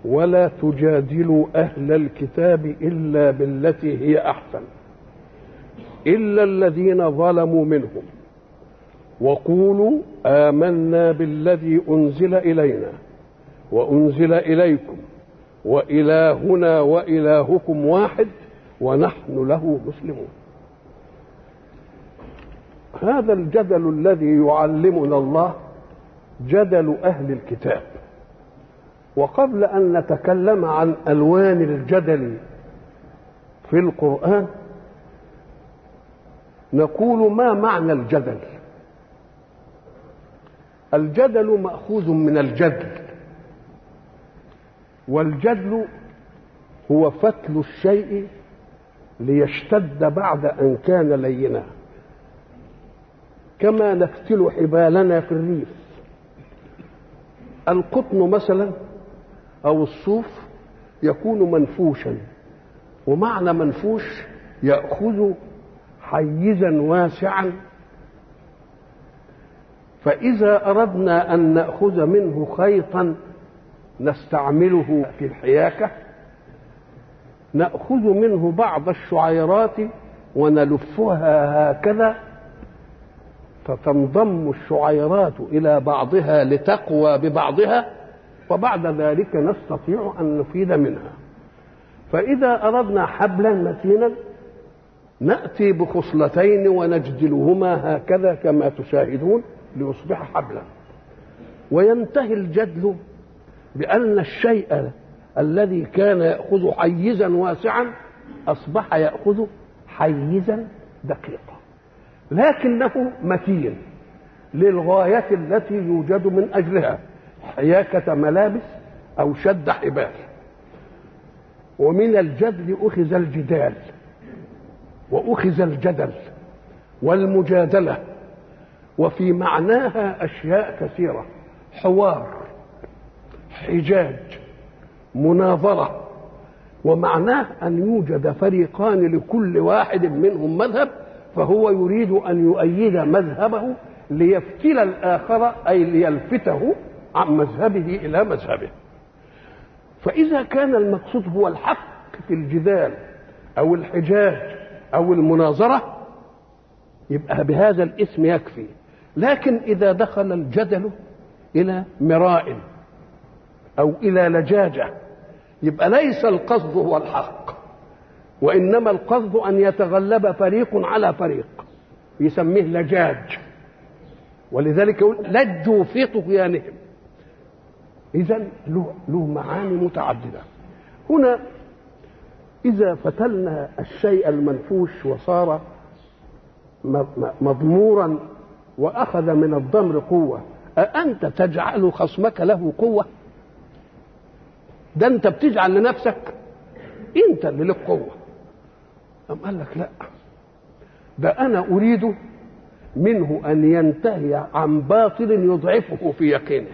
ولا تجادلوا اهل الكتاب الا بالتي هي احسن الا الذين ظلموا منهم وقولوا امنا بالذي انزل الينا وانزل اليكم والهنا والهكم واحد ونحن له مسلمون هذا الجدل الذي يعلمنا الله جدل اهل الكتاب وقبل ان نتكلم عن الوان الجدل في القران نقول ما معنى الجدل الجدل ماخوذ من الجدل والجدل هو فتل الشيء ليشتد بعد ان كان لينا كما نفتل حبالنا في الريف القطن مثلا او الصوف يكون منفوشا ومعنى منفوش ياخذ حيزا واسعا فاذا اردنا ان ناخذ منه خيطا نستعمله في الحياكه ناخذ منه بعض الشعيرات ونلفها هكذا فتنضم الشعيرات الى بعضها لتقوى ببعضها وبعد ذلك نستطيع ان نفيد منها فاذا اردنا حبلا متينا ناتي بخصلتين ونجدلهما هكذا كما تشاهدون ليصبح حبلا وينتهي الجدل بان الشيء الذي كان ياخذ حيزا واسعا اصبح ياخذ حيزا دقيقا لكنه متين للغايه التي يوجد من اجلها حياكه ملابس او شد حبال ومن الجدل اخذ الجدال واخذ الجدل والمجادله وفي معناها اشياء كثيره حوار حجاج مناظره ومعناه ان يوجد فريقان لكل واحد منهم مذهب فهو يريد ان يؤيد مذهبه ليفتل الاخر اي ليلفته عن مذهبه الى مذهبه فاذا كان المقصود هو الحق في الجدال او الحجاج او المناظره يبقى بهذا الاسم يكفي لكن اذا دخل الجدل الى مراء او الى لجاجه يبقى ليس القصد هو الحق وانما القصد ان يتغلب فريق على فريق يسميه لجاج ولذلك يقول لجوا في طغيانهم اذا له له معاني متعدده هنا اذا فتلنا الشيء المنفوش وصار مضمورا واخذ من الضمر قوه أأنت تجعل خصمك له قوه ده انت بتجعل لنفسك انت اللي لك قوه أم قال لك لا ده انا اريد منه ان ينتهي عن باطل يضعفه في يقينه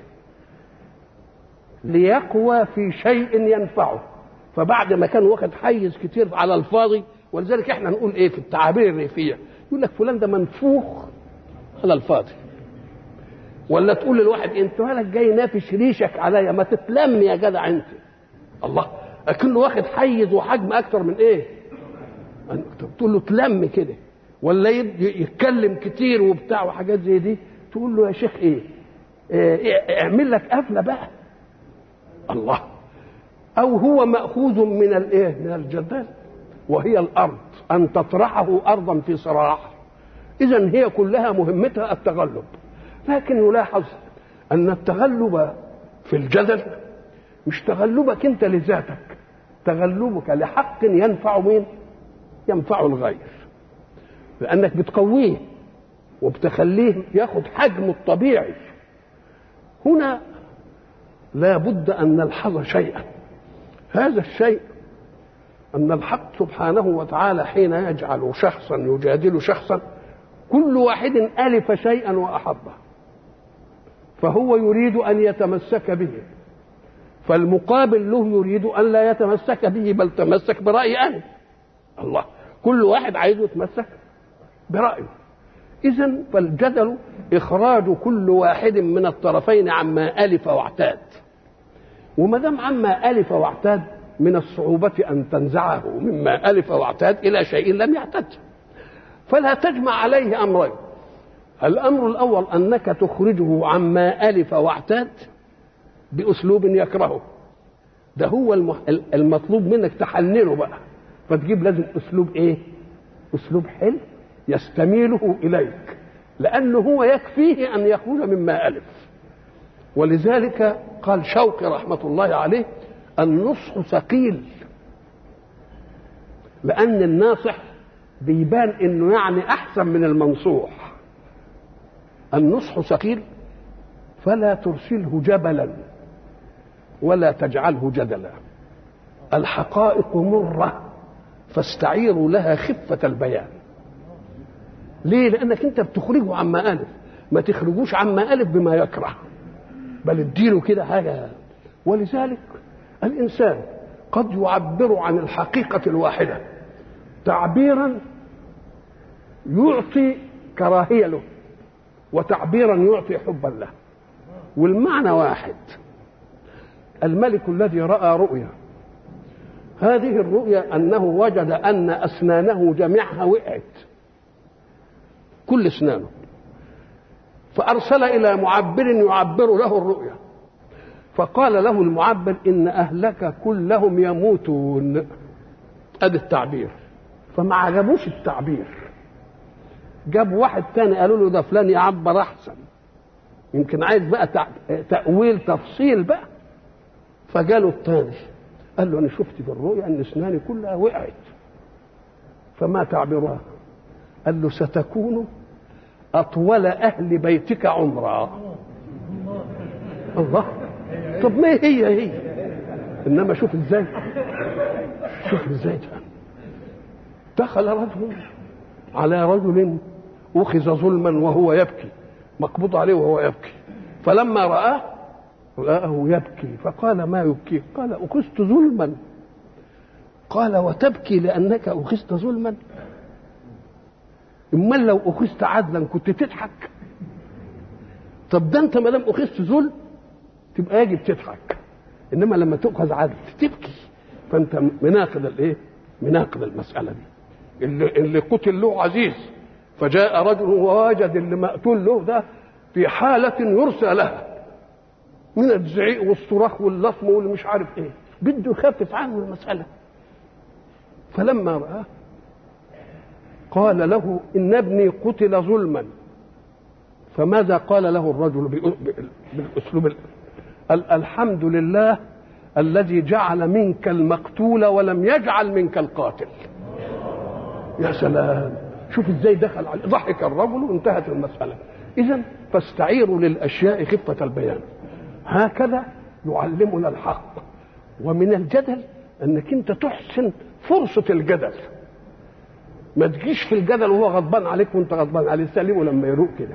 ليقوى في شيء ينفعه فبعد ما كان واخد حيز كتير على الفاضي ولذلك احنا نقول ايه في التعابير الريفيه يقول لك فلان ده منفوخ على الفاضي ولا تقول للواحد انت مالك جاي نافش ريشك عليا ما تتلم يا جدع انت الله اكنه واخد حيز وحجم اكتر من ايه تقول له تلم كده ولا يتكلم كتير وبتاع وحاجات زي دي تقول له يا شيخ ايه, إيه اعمل لك قفله بقى الله او هو ماخوذ من الايه من الجدال وهي الارض ان تطرحه ارضا في صراع اذا هي كلها مهمتها التغلب لكن يلاحظ ان التغلب في الجدل مش تغلبك انت لذاتك تغلبك لحق ينفع مين ينفع الغير لانك بتقويه وبتخليه ياخد حجمه الطبيعي هنا لا بد ان نلحظ شيئا هذا الشيء ان الحق سبحانه وتعالى حين يجعل شخصا يجادل شخصا كل واحد الف شيئا واحبه فهو يريد ان يتمسك به فالمقابل له يريد ان لا يتمسك به بل تمسك براي انا الله كل واحد عايز يتمسك برايه اذا فالجدل اخراج كل واحد من الطرفين عما الف واعتاد وما دام عما الف واعتاد من الصعوبه ان تنزعه مما الف واعتاد الى شيء لم يعتد فلا تجمع عليه امرين الامر الاول انك تخرجه عما الف واعتاد باسلوب يكرهه ده هو المطلوب منك تحلله بقى فتجيب لازم اسلوب ايه اسلوب حلو يستميله اليك لانه هو يكفيه ان يخرج مما الف ولذلك قال شوقي رحمه الله عليه النصح ثقيل لان الناصح بيبان انه يعني احسن من المنصوح النصح ثقيل فلا ترسله جبلا ولا تجعله جدلا الحقائق مره فاستعيروا لها خفه البيان ليه لانك انت بتخرجه عما الف ما تخرجوش عما الف بما يكره بل اديله كده حاجه ولذلك الانسان قد يعبر عن الحقيقه الواحده تعبيرا يعطي كراهيه له وتعبيرا يعطي حبا له والمعنى واحد الملك الذي راى رؤيا هذه الرؤيا انه وجد ان اسنانه جميعها وقعت كل اسنانه فارسل الى معبر يعبر له الرؤيا فقال له المعبر ان اهلك كلهم يموتون ادي التعبير فما عجبوش التعبير جاب واحد تاني قالوا له ده فلان يعبر احسن يمكن عايز بقى تاويل تفصيل بقى فجاله التاني قال له انا شفت في الرؤيا ان اسناني كلها وقعت فما تعبرها قال له ستكون اطول اهل بيتك عمرا الله طب ما هي هي انما شوف ازاي شوف ازاي دخل رجل على رجل اخذ ظلما وهو يبكي مقبوض عليه وهو يبكي فلما رآه رآه يبكي فقال ما يبكي قال أخذت ظلما قال وتبكي لأنك أخذت ظلما امال لو أخذت عدلا كنت تضحك طب ده انت ما دام أخذت ظلم تبقى يجب تضحك انما لما تؤخذ عدل تبكي فانت مناقض الايه؟ مناقض المسألة دي اللي, اللي قتل له عزيز فجاء رجل ووجد اللي مقتول له ده في حالة يرثى لها من الزعيق والصراخ واللطم واللي مش عارف ايه بده يخفف عنه المسألة فلما رآه قال له إن ابني قتل ظلما فماذا قال له الرجل بالأسلوب قال الحمد لله الذي جعل منك المقتول ولم يجعل منك القاتل يا سلام شوف ازاي دخل على ضحك الرجل وانتهت المسألة إذا فاستعيروا للأشياء خفة البيان هكذا يعلمنا الحق ومن الجدل انك انت تحسن فرصة الجدل ما تجيش في الجدل وهو غضبان عليك وانت غضبان عليه سلمه لما يروق كده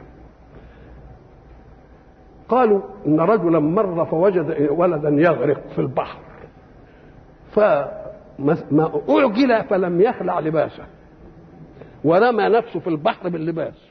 قالوا ان رجلا مر فوجد ولدا يغرق في البحر فما اعجل فلم يخلع لباسه ورمى نفسه في البحر باللباس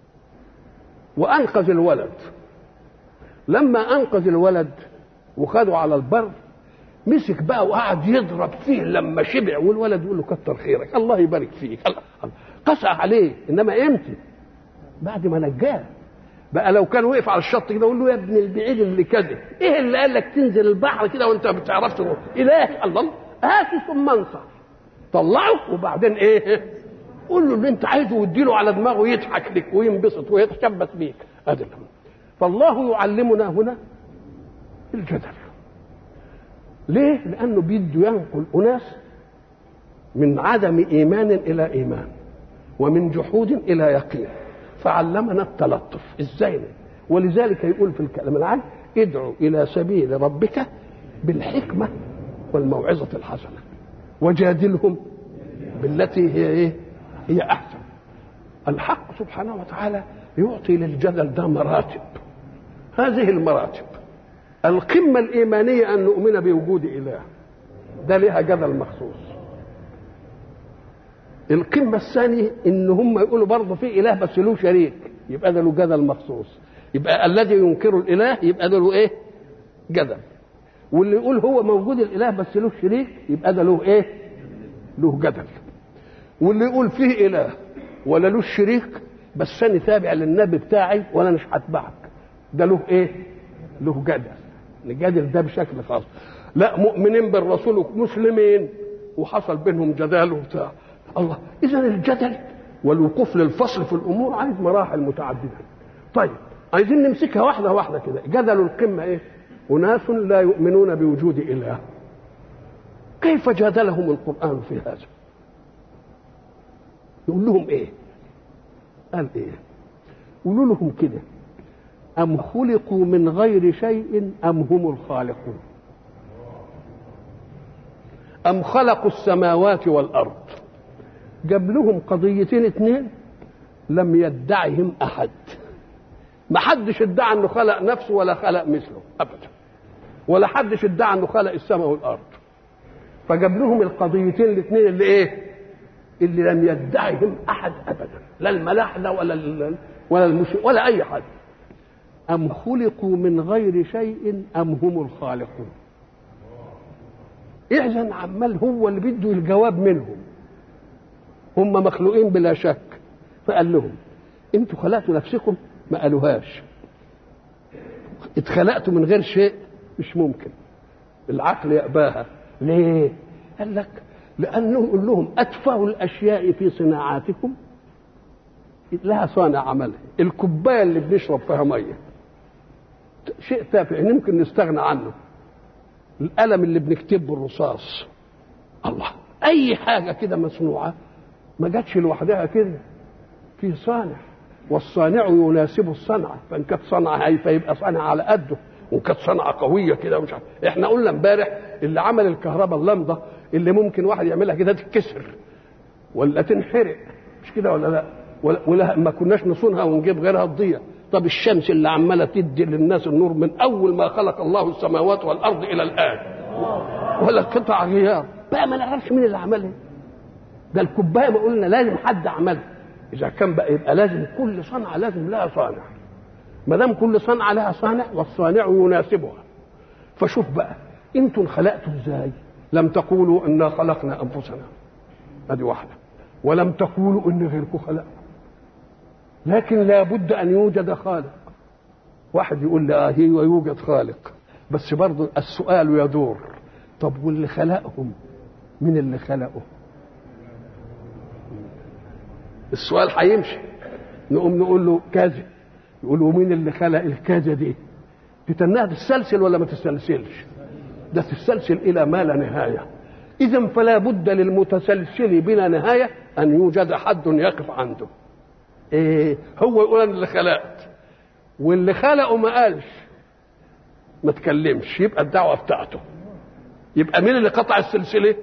وانقذ الولد لما انقذ الولد وخده على البر مسك بقى وقعد يضرب فيه لما شبع والولد يقول له كتر خيرك الله يبارك فيك الله قسى عليه انما امتى بعد ما نجاه بقى لو كان وقف على الشط كده يقول له يا ابن البعيد اللي كذب ايه اللي قال لك تنزل البحر كده وانت ما بتعرفش تروح الهي الله هاته ثم انصر طلعه وبعدين ايه قول له اللي انت عايزه واديله على دماغه يضحك لك وينبسط ويتشبث بيك ادي فالله يعلمنا هنا الجدل ليه لانه بيده ينقل اناس من عدم ايمان الى ايمان ومن جحود الى يقين فعلمنا التلطف ازاي ولذلك يقول في الكلام العام ادعو الى سبيل ربك بالحكمه والموعظه الحسنه وجادلهم بالتي هي ايه هي احسن الحق سبحانه وتعالى يعطي للجدل ده مراتب هذه المراتب القمة الإيمانية أن نؤمن بوجود إله ده لها جدل مخصوص القمة الثانية إن هم يقولوا برضه في إله بس له شريك يبقى ده له جدل مخصوص يبقى الذي ينكر الإله يبقى ده له إيه؟ جدل واللي يقول هو موجود الاله بس له شريك يبقى ده له ايه له جدل واللي يقول فيه اله ولا له شريك بس انا تابع للنبي بتاعي وانا مش هتبعك ده له ايه له جدل الجدل ده بشكل خاص لا مؤمنين بالرسول ومسلمين وحصل بينهم جدال وبتاع الله اذا الجدل والوقوف للفصل في الامور عايز مراحل متعدده طيب عايزين نمسكها واحده واحده كده جدل القمه ايه اناس لا يؤمنون بوجود اله كيف جادلهم القران في هذا يقول لهم ايه قال ايه قولوا لهم كده ام خلقوا من غير شيء ام هم الخالقون ام خلقوا السماوات والارض جاب لهم قضيتين اثنين لم يدعهم احد ما حدش ادعى انه خلق نفسه ولا خلق مثله ابدا ولا حدش ادعى انه خلق السماء والارض فجاب لهم القضيتين الاثنين اللي ايه اللي لم يدعهم احد ابدا لا الملاحده ولا ال ولا المش ولا اي حد ام خلقوا من غير شيء ام هم الخالقون اذا عمال هو اللي بده الجواب منهم هم مخلوقين بلا شك فقال لهم انتوا خلقتوا نفسكم ما قالوهاش اتخلقتوا من غير شيء مش ممكن العقل يأباها ليه قال لك لأنه يقول لهم أتفه الأشياء في صناعاتكم لها صانع عملها الكوباية اللي بنشرب فيها مية شيء تافه يمكن نستغنى عنه القلم اللي بنكتب بالرصاص الله أي حاجة كده مصنوعة ما جاتش لوحدها كده في صانع والصانع يناسب الصنعة فإن كانت صنعة هايفة يبقى صنعة على قده وإن كانت صنعة قوية كده ومش عارف إحنا قلنا امبارح اللي عمل الكهرباء اللمضة اللي ممكن واحد يعملها كده تتكسر ولا تنحرق مش كده ولا لا ولا, ولا ما كناش نصونها ونجيب غيرها تضيع طب الشمس اللي عمالة تدي للناس النور من أول ما خلق الله السماوات والأرض إلى الآن ولا قطع غيار بقى ما نعرفش مين اللي عملها ده الكوبايه ما قلنا لازم حد عملها اذا كان بقى يبقى لازم كل صنعه لازم لها صانع ما دام كل صنعه لها صانع والصانع يناسبها فشوف بقى انتم خلقتوا ازاي لم تقولوا انا خلقنا انفسنا ادي واحده ولم تقولوا ان غيركم خلق لكن لابد ان يوجد خالق واحد يقول لي اه هي ويوجد خالق بس برضه السؤال يدور طب واللي خلقهم مين اللي خلقه السؤال هيمشي نقوم نقول له كذا يقول له مين اللي خلق الكذا دي تتنها تستسلسل ولا ما تستسلسلش ده تستسلسل الى ما لا نهايه اذا فلا بد للمتسلسل بلا نهايه ان يوجد حد يقف عنده ايه هو يقول انا اللي خلقت واللي خلقه ما قالش ما تكلمش يبقى الدعوه بتاعته يبقى مين اللي قطع السلسله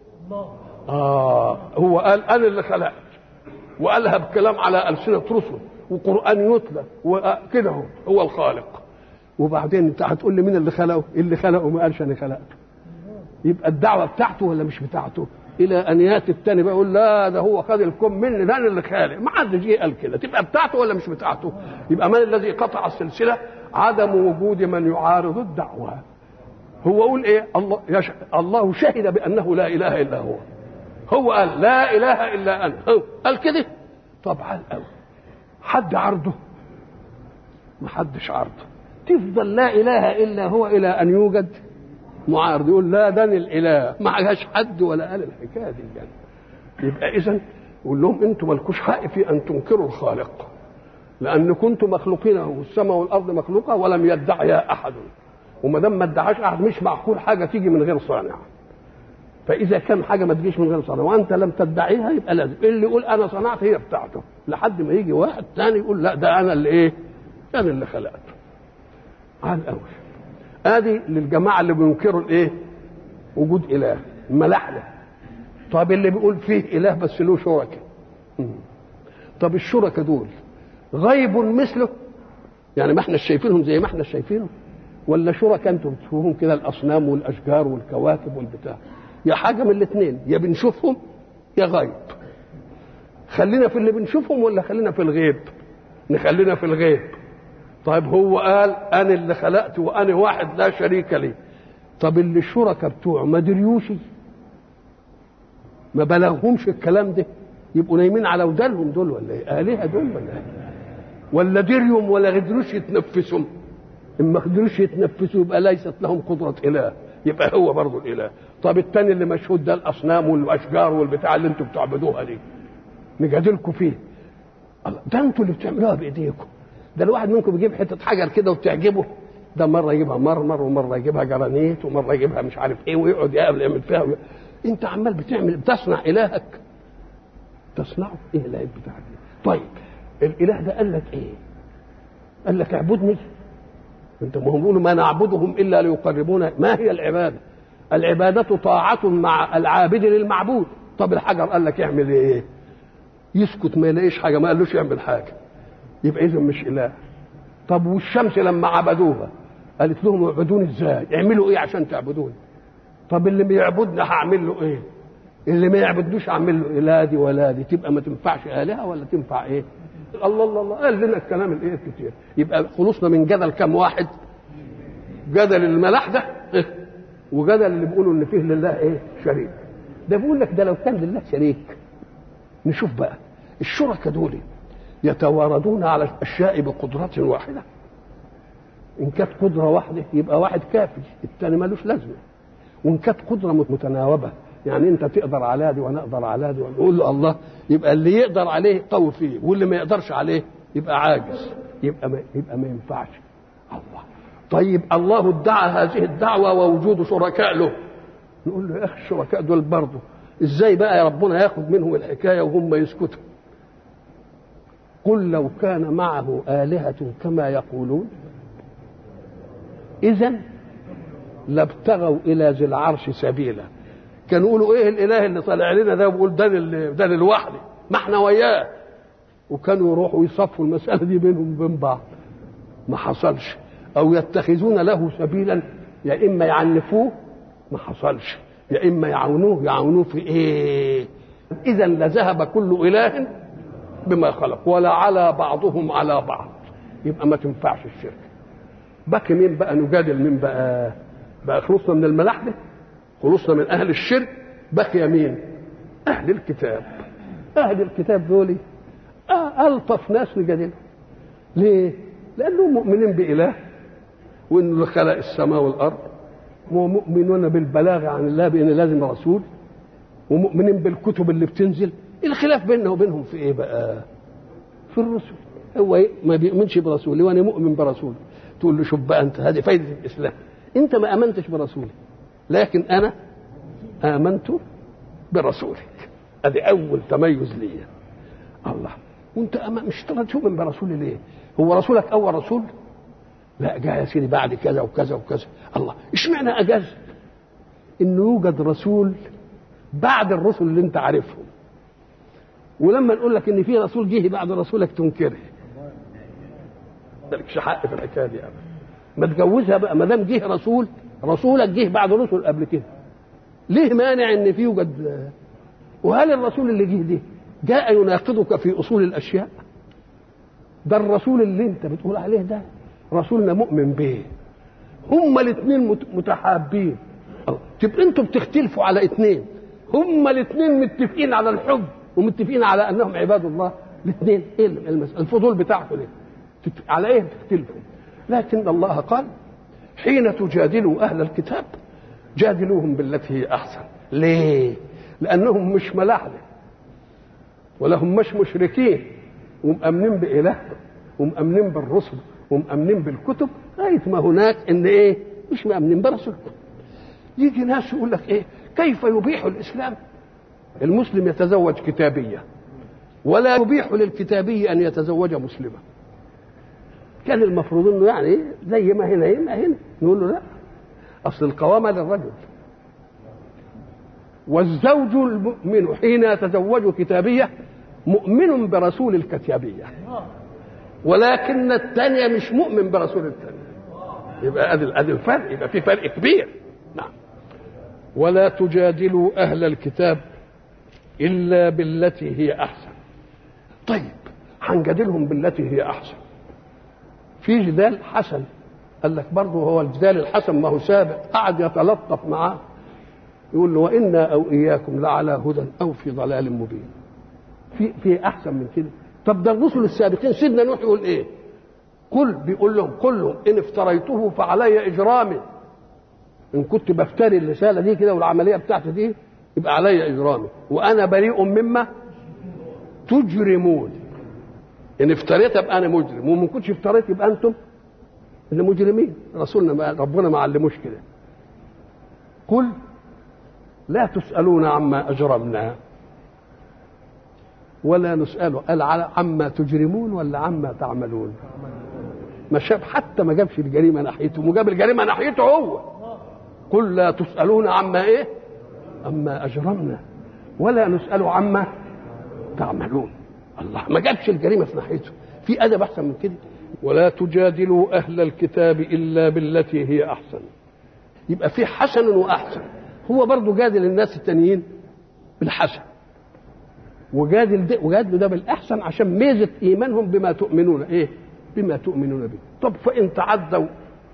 اه هو قال انا اللي خلقت وقالها بكلام على ألسنة رسل وقرآن يتلى وكده هو هو الخالق وبعدين انت هتقول لي مين اللي خلقه؟ اللي خلقه ما قالش انا خلقته. يبقى الدعوه بتاعته ولا مش بتاعته؟ الى ان ياتي الثاني بقى يقول لا ده هو خد الكم مني ده انا اللي خالق، ما حدش جه قال كده، تبقى بتاعته ولا مش بتاعته؟ يبقى من الذي قطع السلسله؟ عدم وجود من يعارض الدعوه. هو يقول ايه؟ الله يش... الله شهد بانه لا اله الا هو. هو قال لا اله الا انا هو قال كده طبعا قوي حد عرضه ما حدش عرضه تفضل لا اله الا هو الى ان يوجد معارض يقول لا ده الاله ما عجاش حد ولا قال الحكايه دي يعني. يبقى اذا يقول لهم انتم مالكوش حق في ان تنكروا الخالق لان كنتم مخلوقين والسماء والارض مخلوقه ولم يدعيها احد وما دام ما ادعاش احد مش معقول حاجه تيجي من غير صانع فاذا كان حاجه ما تجيش من غير صنع وانت لم تدعيها يبقى لازم اللي يقول انا صنعت هي بتاعته لحد ما يجي واحد ثاني يقول لا ده انا اللي ايه انا اللي خلقته على الاول ادي للجماعه اللي بينكروا الايه وجود اله الملاحده طب اللي بيقول فيه اله بس له شركاء طب الشركاء دول غيب مثله يعني ما احنا شايفينهم زي ما احنا شايفينهم ولا شركاء انتم بتشوفوهم كده الاصنام والاشجار والكواكب والبتاع يا حاجه من الاثنين يا بنشوفهم يا غيب خلينا في اللي بنشوفهم ولا خلينا في الغيب نخلينا في الغيب طيب هو قال انا اللي خلقت وانا واحد لا شريك لي طب اللي الشركاء بتوعه ما دريوش ما بلغهمش الكلام ده يبقوا نايمين على ودانهم دول ولا ايه؟ آلهة دول ولا ايه؟ ولا دريهم ولا قدروش يتنفسوا إن ما قدروش يتنفسوا يبقى ليست لهم قدرة إله يبقى هو برضه الإله طب التاني اللي مشهود ده الأصنام والأشجار والبتاع اللي أنتوا بتعبدوها دي نجادلكم فيه الله ده أنتوا اللي بتعملوها بإيديكم ده الواحد منكم بيجيب حتة حجر كده وبتعجبه ده مرة يجيبها مرمر ومرة يجيبها جرانيت ومرة يجيبها مش عارف إيه ويقعد يعمل فيها وي... أنت عمال بتعمل بتصنع إلهك تصنعه إيه الإله بتاعك طيب الإله ده قال لك إيه؟ قال لك اعبدني انت ما هم بيقولوا ما نعبدهم الا ليقربونا ما هي العباده؟ العباده طاعه مع العابد للمعبود طب الحجر قال لك اعمل ايه؟ يسكت ما يلاقيش حاجه ما قالوش يعمل حاجه يبقى اذا مش اله طب والشمس لما عبدوها قالت لهم اعبدوني ازاي؟ اعملوا ايه عشان تعبدوني؟ طب اللي بيعبدنا هعمل له ايه؟ اللي ما يعبدوش اعمل له اله دي ولا دي تبقى ما تنفعش الهه ولا تنفع ايه؟ الله الله الله قال لنا الكلام الايه كتير يبقى خلصنا من جدل كم واحد جدل الملاح ده وجدل اللي بيقولوا ان فيه لله ايه شريك ده بيقول لك ده لو كان لله شريك نشوف بقى الشركاء دول يتواردون على الاشياء بقدرة واحدة ان كانت قدرة واحدة يبقى واحد كافي الثاني ملوش لازمة وان كانت قدرة متناوبة يعني انت تقدر على دي وانا اقدر على دي ونقول له الله يبقى اللي يقدر عليه قوي فيه واللي ما يقدرش عليه يبقى عاجز يبقى ما يبقى ما ينفعش الله طيب الله ادعى هذه الدعوه ووجود شركاء له نقول له يا اخي الشركاء دول برضه ازاي بقى يا ربنا ياخد منهم الحكايه وهم يسكتوا قل لو كان معه آلهة كما يقولون إذا لابتغوا إلى ذي العرش سبيلا كانوا يقولوا ايه الاله اللي طالع لنا ده ويقول ده لل... ده للوحده ما احنا وياه وكانوا يروحوا يصفوا المساله دي بينهم وبين بعض ما حصلش او يتخذون له سبيلا يا اما يعنفوه ما حصلش يا اما يعاونوه يعاونوه في ايه اذا لذهب كل اله بما خلق ولا على بعضهم على بعض يبقى ما تنفعش الشرك بقي مين بقى نجادل مين بقى بقى خلصنا من الملاحده خلصنا من اهل الشرك بقي مين اهل الكتاب اهل الكتاب دول آه الطف ناس نجادلهم ليه لانهم مؤمنين باله وانه اللي خلق السماء والارض ومؤمنون بالبلاغ عن الله بان لازم رسول ومؤمنين بالكتب اللي بتنزل الخلاف بيننا وبينهم في ايه بقى في الرسل هو إيه؟ ما بيؤمنش برسوله وانا مؤمن برسوله تقول له شوف بقى انت هذه فايده الاسلام انت ما امنتش برسوله لكن انا امنت برسولك ادي اول تميز ليا الله وانت أما مش تؤمن برسول ليه هو رسولك اول رسول لا جاء يا سيدي بعد كذا وكذا وكذا الله اشمعنى اجاز انه يوجد رسول بعد الرسل اللي انت عارفهم ولما نقول لك ان في رسول جه بعد رسولك تنكره مالكش حق في الحكايه دي ابدا ما تجوزها بقى ما دام جه رسول رسولك جه بعد رسل قبل كده ليه مانع ان في يوجد وهل الرسول اللي جه ده جاء يناقضك في اصول الاشياء ده الرسول اللي انت بتقول عليه ده رسولنا مؤمن به هما الاثنين متحابين تبقى انتوا بتختلفوا على اثنين هما الاثنين متفقين على الحب ومتفقين على انهم عباد الله الاثنين ايه المسألة الفضول بتاعكم ليه على ايه بتختلفوا لكن الله قال حين تجادلوا اهل الكتاب جادلوهم بالتي هي احسن ليه لانهم مش ملاحده ولا هم مش مشركين ومأمنين بإله ومأمنين بالرسل ومأمنين بالكتب لغاية ما هناك إن إيه مش مأمنين برسولكم يجي ناس يقول لك إيه كيف يبيح الإسلام المسلم يتزوج كتابية ولا يبيح للكتابي أن يتزوج مسلمة كان المفروض انه يعني زي ما هنا هنا هنا نقول له لا اصل القوامه للرجل والزوج المؤمن حين يتزوج كتابيه مؤمن برسول الكتابيه ولكن الثانيه مش مؤمن برسول الثانيه يبقى ادي ادي الفرق يبقى في فرق كبير نعم ولا تجادلوا اهل الكتاب الا بالتي هي احسن طيب هنجادلهم بالتي هي احسن في جدال حسن قال لك برضه هو الجدال الحسن ما هو سابق قعد يتلطف معاه يقول له وانا او اياكم لعلى هدى او في ضلال مبين في في احسن من كده طب ده الرسل السابقين سيدنا نوح يقول ايه قل بيقول لهم قل لهم ان افتريته فعلي اجرامي ان كنت بفتري الرساله دي كده والعمليه بتاعتي دي يبقى علي اجرامي وانا بريء مما تجرمون ان افتريت ابقى انا مجرم وما كنتش افتريت يبقى انتم اللي مجرمين رسولنا ما ربنا ما علموش كده قل لا تسالون عما اجرمنا ولا نسأله قال على عما تجرمون ولا عما تعملون ما شاف حتى ما جابش الجريمة ناحيته وجاب الجريمة ناحيته هو قل لا تسألون عما ايه عما أجرمنا ولا نسأل عما تعملون الله ما جابش الجريمة في ناحيته في أدب أحسن من كده ولا تجادلوا أهل الكتاب إلا بالتي هي أحسن يبقى في حسن وأحسن هو برضه جادل الناس التانيين بالحسن وجادل ده وجادلوا ده بالاحسن عشان ميزه ايمانهم بما تؤمنون ايه؟ بما تؤمنون به. طب فان تعدوا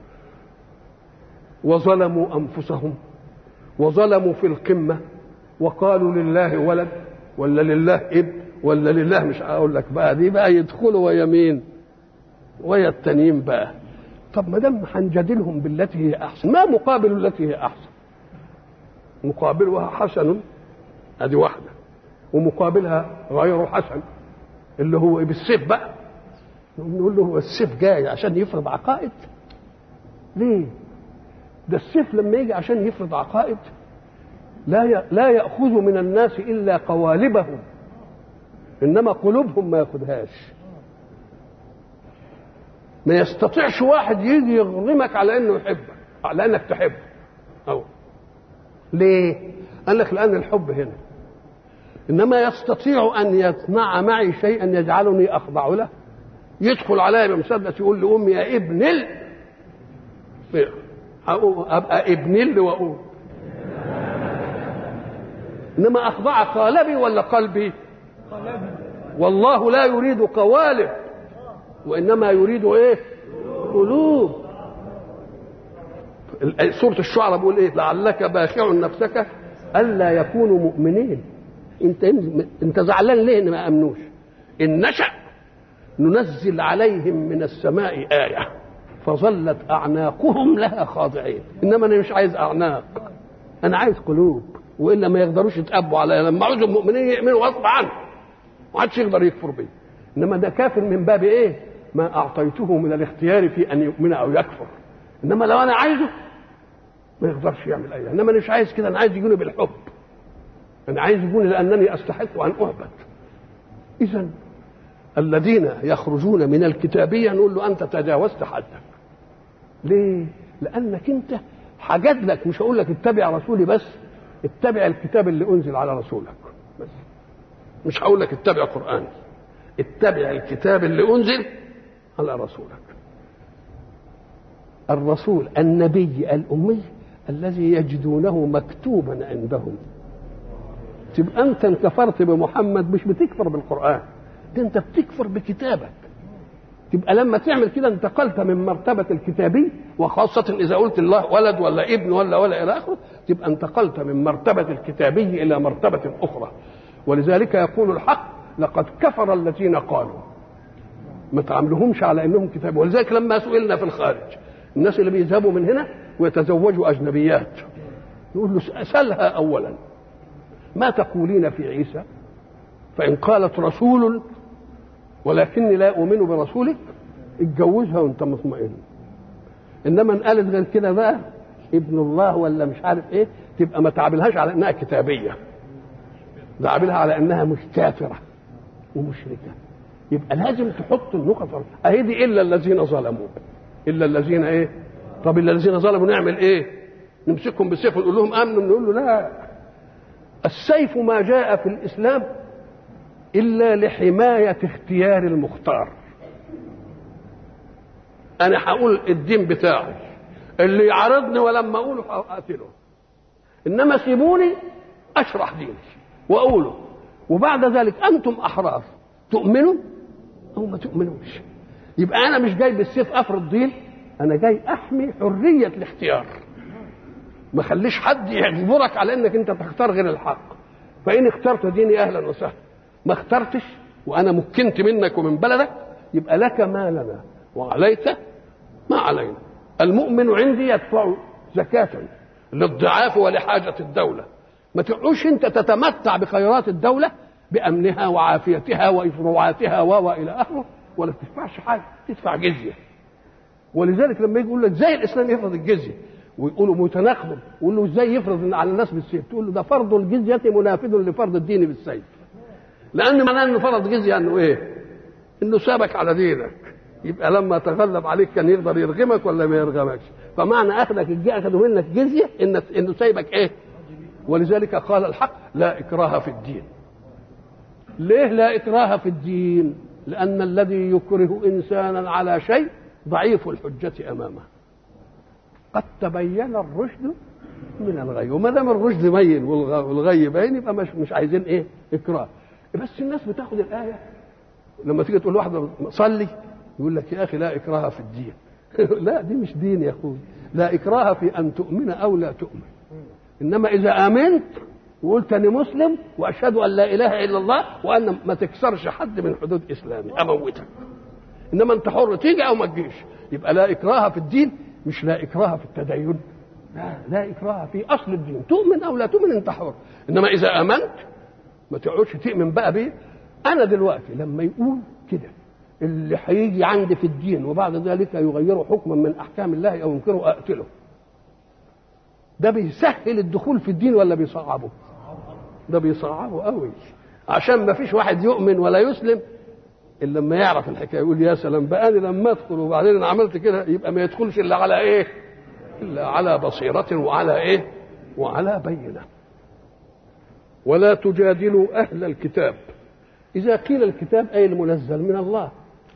وظلموا انفسهم وظلموا في القمه وقالوا لله ولد ولا لله ابن ولا لله مش هقول لك بقى دي بقى يدخلوا ويا مين؟ ويا التانيين بقى. طب ما دام هنجادلهم بالتي هي احسن، ما مقابل التي هي احسن؟ مقابلها حسن ادي واحده ومقابلها غير حسن اللي هو بالسيف بقى نقول له هو السيف جاي عشان يفرض عقائد ليه ده السيف لما يجي عشان يفرض عقائد لا لا ياخذ من الناس الا قوالبهم انما قلوبهم ما ياخذهاش ما يستطيعش واحد يجي يغرمك على انه يحبك على انك تحبه أو ليه قال لك لان الحب هنا انما يستطيع ان يصنع معي شيئا يجعلني اخضع له يدخل عليا بمسدس يقول لامي يا ابن ال ابقى ابن ال واقول انما اخضع قالبي ولا قلبي والله لا يريد قوالب وانما يريد ايه قلوب سوره الشعراء بيقول ايه لعلك باخع نفسك الا يكونوا مؤمنين انت انت زعلان ليه ان ما امنوش ان نشا ننزل عليهم من السماء ايه فظلت اعناقهم لها خاضعين انما انا مش عايز اعناق انا عايز قلوب والا ما يقدروش يتقبوا عليا لما عاوز المؤمنين يؤمنوا غصب عنه ما حدش يقدر يكفر بي انما ده كافر من باب ايه ما اعطيته من الاختيار في ان يؤمن او يكفر انما لو انا عايزه ما يقدرش يعمل اي انما انا مش عايز كده انا عايز يجوني بالحب انا عايز يقول لانني استحق ان اهبط اذا الذين يخرجون من الكتابيه نقول له انت تجاوزت حدك ليه لانك انت حاجات لك مش هقول لك اتبع رسولي بس اتبع الكتاب اللي انزل على رسولك بس مش هقول لك اتبع قراني اتبع الكتاب اللي انزل على رسولك الرسول النبي الامي الذي يجدونه مكتوبا عندهم تبقى انت انكفرت بمحمد مش بتكفر بالقران ده انت بتكفر بكتابك تبقى لما تعمل كده انتقلت من مرتبة الكتابي وخاصة إذا قلت الله ولد ولا ابن ولا ولا إلى آخره تبقى انتقلت من مرتبة الكتابي إلى مرتبة أخرى ولذلك يقول الحق لقد كفر الذين قالوا ما تعاملهمش على انهم كتاب ولذلك لما سئلنا في الخارج الناس اللي بيذهبوا من هنا ويتزوجوا اجنبيات يقول له اسالها اولا ما تقولين في عيسى فان قالت رسول ولكني لا اؤمن برسولك اتجوزها وانت مطمئن انما ان قالت غير كده بقى ابن الله ولا مش عارف ايه تبقى ما تعاملهاش على انها كتابيه ده عاملها على انها مش كافره ومشركه يبقى لازم تحط النقط اهي دي الا الذين ظلموا الا الذين ايه طب الا الذين ظلموا نعمل ايه نمسكهم بالسيف ونقول لهم امنوا نقول له لا السيف ما جاء في الاسلام الا لحمايه اختيار المختار انا هقول الدين بتاعي اللي يعارضني ولما اقوله هقتله انما سيبوني اشرح ديني واقوله وبعد ذلك انتم احرار تؤمنوا او ما تؤمنوش يبقى انا مش جاي بالسيف افرض دين انا جاي احمي حريه الاختيار ما خليش حد يجبرك على انك انت تختار غير الحق فان اخترت ديني اهلا وسهلا ما اخترتش وانا مكنت منك ومن بلدك يبقى لك ما لنا وعليك ما علينا المؤمن عندي يدفع زكاة للضعاف ولحاجة الدولة ما تقعوش انت تتمتع بخيرات الدولة بأمنها وعافيتها وإفروعاتها وإلى آخره ولا تدفعش حاجة تدفع جزية ولذلك لما يجي يقول لك ازاي الإسلام يفرض الجزية ويقولوا متناقض يقول له ازاي يفرض على الناس بالسيف تقول له ده فرض الجزية منافذ لفرض الدين بالسيف لأن معناه انه فرض جزية انه ايه؟ انه سابك على دينك يبقى لما تغلب عليك كان يقدر يرغمك ولا ما يرغمكش فمعنى اخذك الجزية اخذوا منك جزيه ان انه سايبك ايه ولذلك قال الحق لا اكراه في الدين ليه لا اكراه في الدين لان الذي يكره انسانا على شيء ضعيف الحجه امامه قد تبين الرشد من الغي وما دام الرشد بين والغي باين يبقى مش مش عايزين ايه اكراه بس الناس بتاخد الايه لما تيجي تقول لواحد صلي يقول لك يا اخي لا اكراه في الدين لا دي مش دين يا اخوي لا اكراه في ان تؤمن او لا تؤمن انما اذا امنت وقلت اني مسلم واشهد ان لا اله الا الله وان ما تكسرش حد من حدود اسلامي اموتك انما انت حر تيجي او ما تجيش يبقى لا اكراه في الدين مش لا اكراه في التدين لا لا اكراه في اصل الدين تؤمن او لا تؤمن انت حر انما اذا امنت ما تقعدش تؤمن بقى بيه انا دلوقتي لما يقول كده اللي هيجي عندي في الدين وبعد ذلك يغير حكما من احكام الله او ينكره اقتله ده بيسهل الدخول في الدين ولا بيصعبه ده بيصعبه قوي عشان ما فيش واحد يؤمن ولا يسلم الا لما يعرف الحكايه يقول يا سلام بقى انا لما ادخل وبعدين انا عملت كده يبقى ما يدخلش الا على ايه الا على بصيره وعلى ايه وعلى بينه ولا تجادلوا اهل الكتاب اذا قيل الكتاب اي المنزل من الله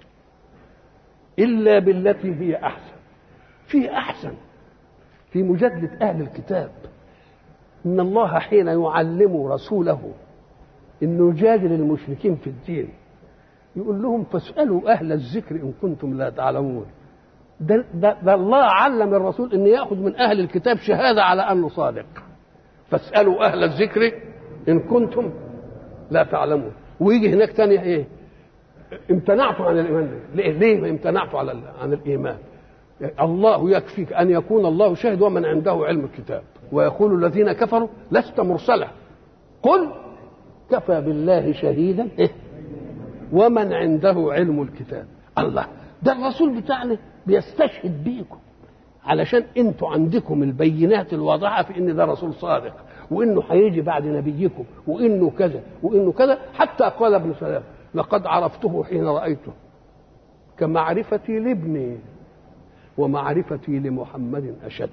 الا بالتي هي احسن في احسن في مجادله اهل الكتاب ان الله حين يعلم رسوله انه يجادل المشركين في الدين يقول لهم فاسالوا اهل الذكر ان كنتم لا تعلمون ده, ده, ده الله علم الرسول ان ياخذ من اهل الكتاب شهاده على انه صادق فاسالوا اهل الذكر ان كنتم لا تعلمون ويجي هناك تاني ايه امتنعتوا عن الايمان ليه ليه امتنعتوا على عن الايمان الله يكفيك ان يكون الله شاهد ومن عنده علم الكتاب ويقول الذين كفروا لست مرسلا قل كفى بالله شهيدا إيه؟ ومن عنده علم الكتاب الله ده الرسول بتاعنا بيستشهد بيكم علشان انتوا عندكم البينات الواضحه في ان ده رسول صادق وانه هيجي بعد نبيكم وانه كذا وانه كذا حتى قال ابن سلام لقد عرفته حين رايته كمعرفتي لابني ومعرفتي لمحمد اشد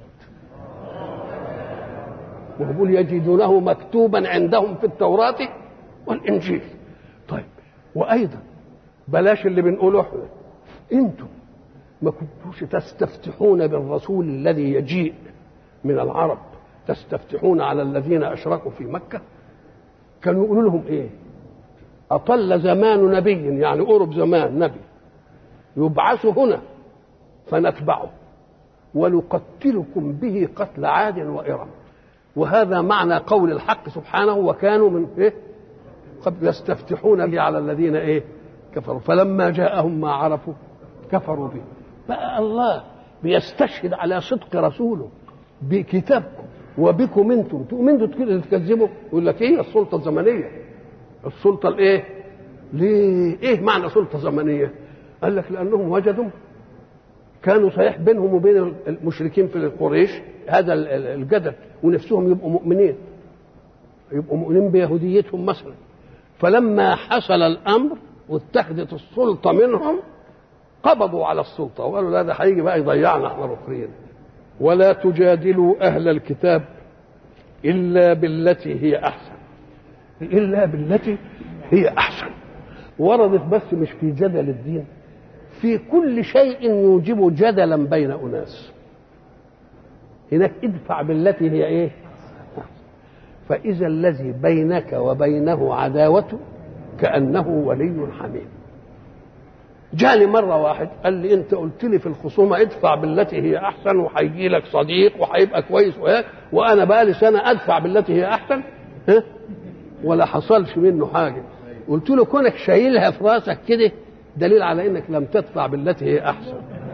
ويقول يجدونه مكتوبا عندهم في التوراة والإنجيل طيب وأيضا بلاش اللي بنقوله احنا انتم ما كنتوش تستفتحون بالرسول الذي يجيء من العرب تستفتحون على الذين أشركوا في مكة كانوا يقولوا لهم إيه أطل زمان نبي يعني قرب زمان نبي يبعث هنا فنتبعه ونقتلكم به قتل عاد وإرم وهذا معنى قول الحق سبحانه وكانوا من ايه قد يستفتحون به على الذين ايه كفروا فلما جاءهم ما عرفوا كفروا به بقى الله بيستشهد على صدق رسوله بكتابكم وبكم انتم تؤمنوا كده تكذبوا يقول لك ايه السلطه الزمنيه السلطه الايه ليه ايه معنى سلطه زمنيه قال لك لانهم وجدوا كانوا صحيح بينهم وبين المشركين في قريش هذا الجدل ونفسهم يبقوا مؤمنين يبقوا مؤمنين بيهوديتهم مثلا فلما حصل الامر واتخذت السلطه منهم قبضوا على السلطه وقالوا لا ده هيجي بقى يضيعنا احنا الاخرين ولا تجادلوا اهل الكتاب الا بالتي هي احسن الا بالتي هي احسن وردت بس مش في جدل الدين في كل شيء يوجب جدلا بين اناس هناك ادفع بالتي هي ايه فاذا الذي بينك وبينه عداوه كانه ولي حميم جاني مره واحد قال لي انت قلت لي في الخصومه ادفع بالتي هي احسن وهيجي لك صديق وهيبقى كويس وهيك وانا بقى لي سنه ادفع بالتي هي احسن ها ولا حصلش منه حاجه قلت له كونك شايلها في راسك كده دليل على انك لم تدفع بالتي هي احسن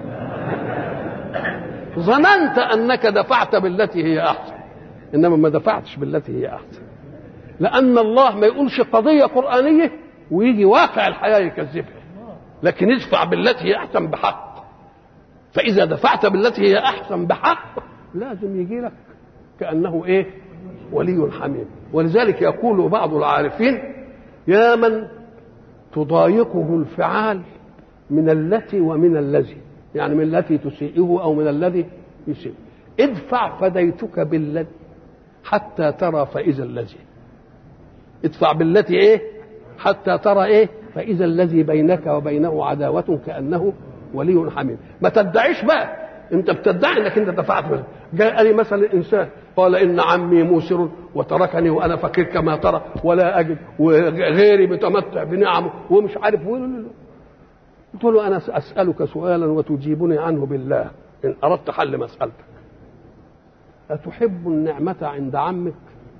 ظننت انك دفعت بالتي هي احسن انما ما دفعتش بالتي هي احسن لان الله ما يقولش قضيه قرانيه ويجي واقع الحياه يكذبها لكن ادفع بالتي هي احسن بحق فاذا دفعت بالتي هي احسن بحق لازم يجي لك كانه ايه ولي حميم ولذلك يقول بعض العارفين يا من تضايقه الفعال من التي ومن الذي يعني من التي تسيئه او من الذي يسيئه ادفع فديتك بالذي حتى ترى فاذا الذي ادفع بالتي ايه حتى ترى ايه فاذا الذي بينك وبينه عداوه كانه ولي حميم ما تدعيش بقى انت بتدعي انك انت دفعت بس. جاء لي مثلا انسان قال ان عمي موسر وتركني وانا فقير كما ترى ولا اجد وغيري متمتع بنعمه ومش عارف قلت له انا اسالك سؤالا وتجيبني عنه بالله ان اردت حل مسالتك اتحب النعمه عند عمك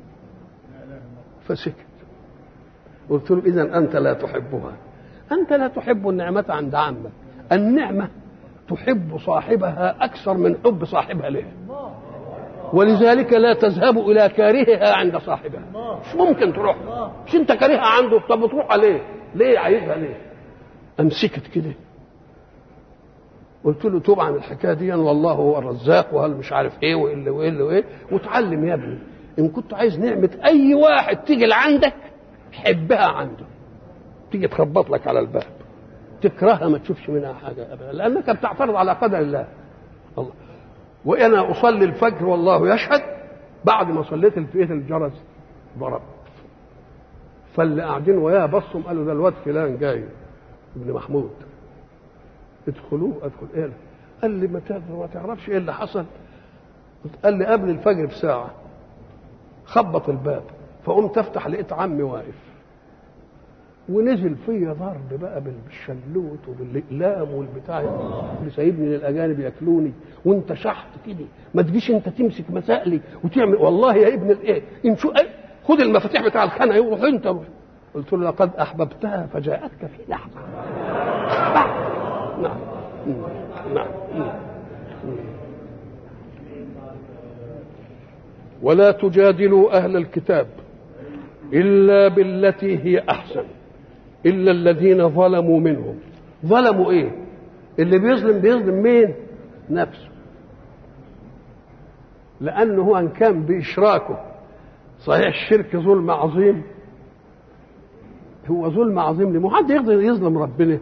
فسكت قلت له اذا انت لا تحبها انت لا تحب النعمه عند عمك النعمه تحب صاحبها اكثر من حب صاحبها لها ولذلك لا تذهب الى كارهها عند صاحبها مش ممكن تروح مش انت كارهها عنده طب تروح عليه ليه عايزها ليه امسكت كده قلت له توب عن الحكايه دي والله هو الرزاق وهل مش عارف ايه وايه وايه وايه وتعلم يا ابني ان كنت عايز نعمه اي واحد تيجي لعندك حبها عنده تيجي تخبط لك على الباب تكرهها ما تشوفش منها حاجه ابدا لانك بتعترض على قدر الله الله وانا اصلي الفجر والله يشهد بعد ما صليت الفئه الجرس ضرب فاللي قاعدين وياه بصوا قالوا ده الواد فلان جاي ابن محمود ادخلوه ادخل ايه قال لي ما ما تعرفش ايه اللي حصل قال لي قبل الفجر بساعه خبط الباب فقمت افتح لقيت عمي واقف ونزل فيا ضرب بقى بالشلوت وبالاقلام والبتاع اللي سايبني للاجانب ياكلوني وانت شحط كده ما تجيش انت تمسك مسائلي وتعمل والله يا ابن الايه ان شو خد المفاتيح بتاع الخانه وروح انت قلت له لقد احببتها فجاءتك في لحظه نعم نعم ولا تجادلوا اهل الكتاب الا بالتي هي احسن الا الذين ظلموا منهم ظلموا ايه اللي بيظلم بيظلم مين نفسه لانه هو ان كان باشراكه صحيح الشرك ظلم عظيم هو ظلم عظيم ليه؟ حد يقدر يظلم ربنا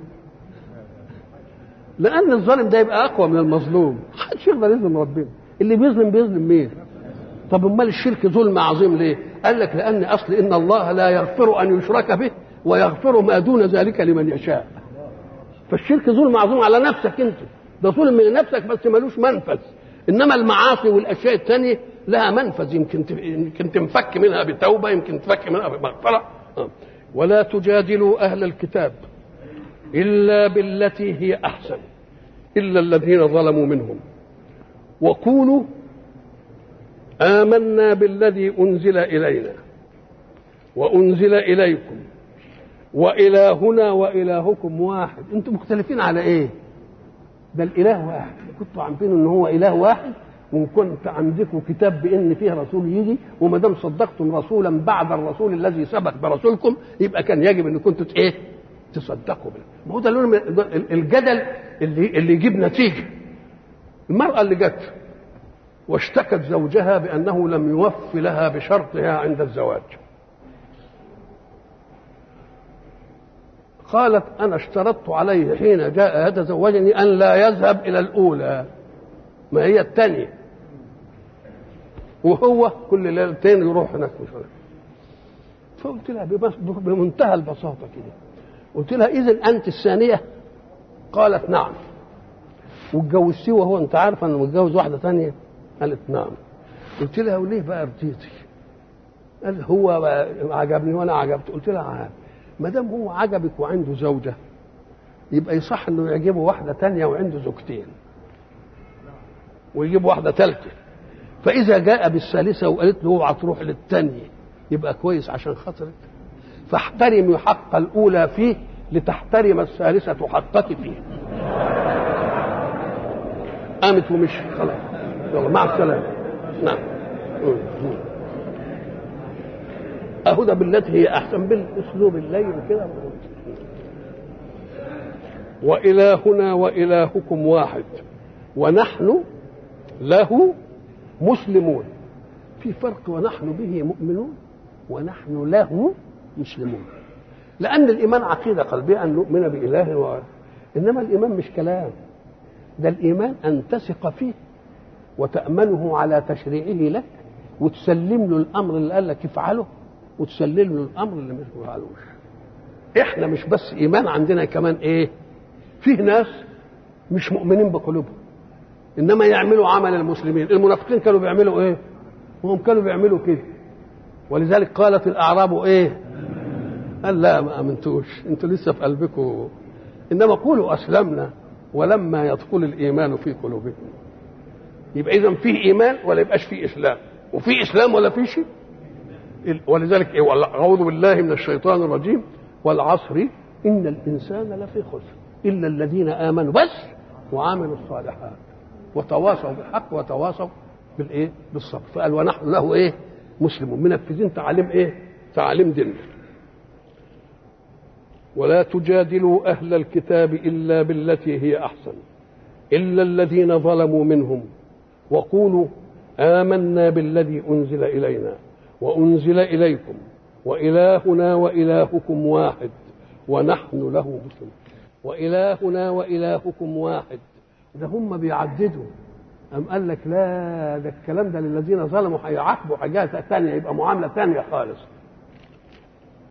لان الظالم ده يبقى اقوى من المظلوم محدش يقدر يظلم ربنا اللي بيظلم بيظلم مين طب امال الشرك ظلم عظيم ليه قال لك لان اصل ان الله لا يغفر ان يشرك به ويغفر ما دون ذلك لمن يشاء فالشرك ظلم عظيم على نفسك انت ده ظلم من نفسك بس ملوش منفذ انما المعاصي والاشياء الثانيه لها منفذ يمكن يمكن تنفك منها بتوبه يمكن تنفك منها بمغفره ولا تجادلوا اهل الكتاب الا بالتي هي احسن الا الذين ظلموا منهم وقولوا آمنا بالذي أنزل إلينا وأنزل إليكم وإلهنا وإلهكم واحد أنتم مختلفين على إيه؟ ده الإله واحد كنتوا عارفين إن هو إله واحد وإن كنت عندكم كتاب بإن فيه رسول يجي وما دام صدقتم رسولا بعد الرسول الذي سبق برسولكم يبقى كان يجب إن كنتوا إيه؟ تصدقوا به ما هو ده الجدل اللي اللي يجيب نتيجة المرأة اللي جت واشتكت زوجها بأنه لم يوف لها بشرطها عند الزواج قالت أنا اشترطت عليه حين جاء يتزوجني أن لا يذهب إلى الأولى ما هي الثانية وهو كل ليلتين يروح هناك مش فقلت لها بمنتهى البساطة كده قلت لها إذا أنت الثانية قالت نعم واتجوزتيه وهو أنت عارفة أنه متجوز واحدة ثانية قالت نعم قلت لها وليه بقى رضيتي قال هو عجبني وانا عجبت قلت لها عجب ما دام هو عجبك وعنده زوجه يبقى يصح انه يعجبه واحده تانية وعنده زوجتين ويجيب واحده ثالثه فاذا جاء بالثالثه وقالت له اوعى تروح للثانيه يبقى كويس عشان خاطرك فاحترم حق الاولى فيه لتحترم الثالثه حقك فيه قامت ومشي خلاص يلا مع السلامه نعم أهدى بالتي هي أحسن بالأسلوب اللين كده وإلهنا وإلهكم واحد ونحن له مسلمون في فرق ونحن به مؤمنون ونحن له مسلمون لأن الإيمان عقيدة قلبية أن نؤمن بإله واحد إنما الإيمان مش كلام ده الإيمان أن تثق فيه وتأمنه على تشريعه لك وتسلم له الأمر اللي قال لك افعله وتسلم له الأمر اللي مش بيفعلوش إحنا مش بس إيمان عندنا كمان إيه فيه ناس مش مؤمنين بقلوبهم انما يعملوا عمل المسلمين المنافقين كانوا بيعملوا ايه وهم كانوا بيعملوا كده ولذلك قالت الاعراب ايه قال لا ما امنتوش انتوا لسه في قلبكم انما قولوا اسلمنا ولما يدخل الايمان في قلوبكم يبقى اذا فيه ايمان ولا يبقاش فيه اسلام وفي اسلام ولا في شيء ولذلك إيه اعوذ بالله من الشيطان الرجيم والعصر ان الانسان لفي خسر الا الذين امنوا بس وعملوا الصالحات وتواصوا بالحق وتواصوا بالايه بالصبر فقال ونحن له ايه مسلمون منفذين تعاليم ايه تعاليم ديننا ولا تجادلوا اهل الكتاب الا بالتي هي احسن الا الذين ظلموا منهم وقولوا امنا بالذي انزل الينا وانزل اليكم والهنا والهكم واحد ونحن له مسلمون والهنا والهكم واحد ده هم بيعددوا أم قال لك لا ده الكلام ده للذين ظلموا هيعاقبوا حاجات ثانية يبقى معاملة ثانية خالص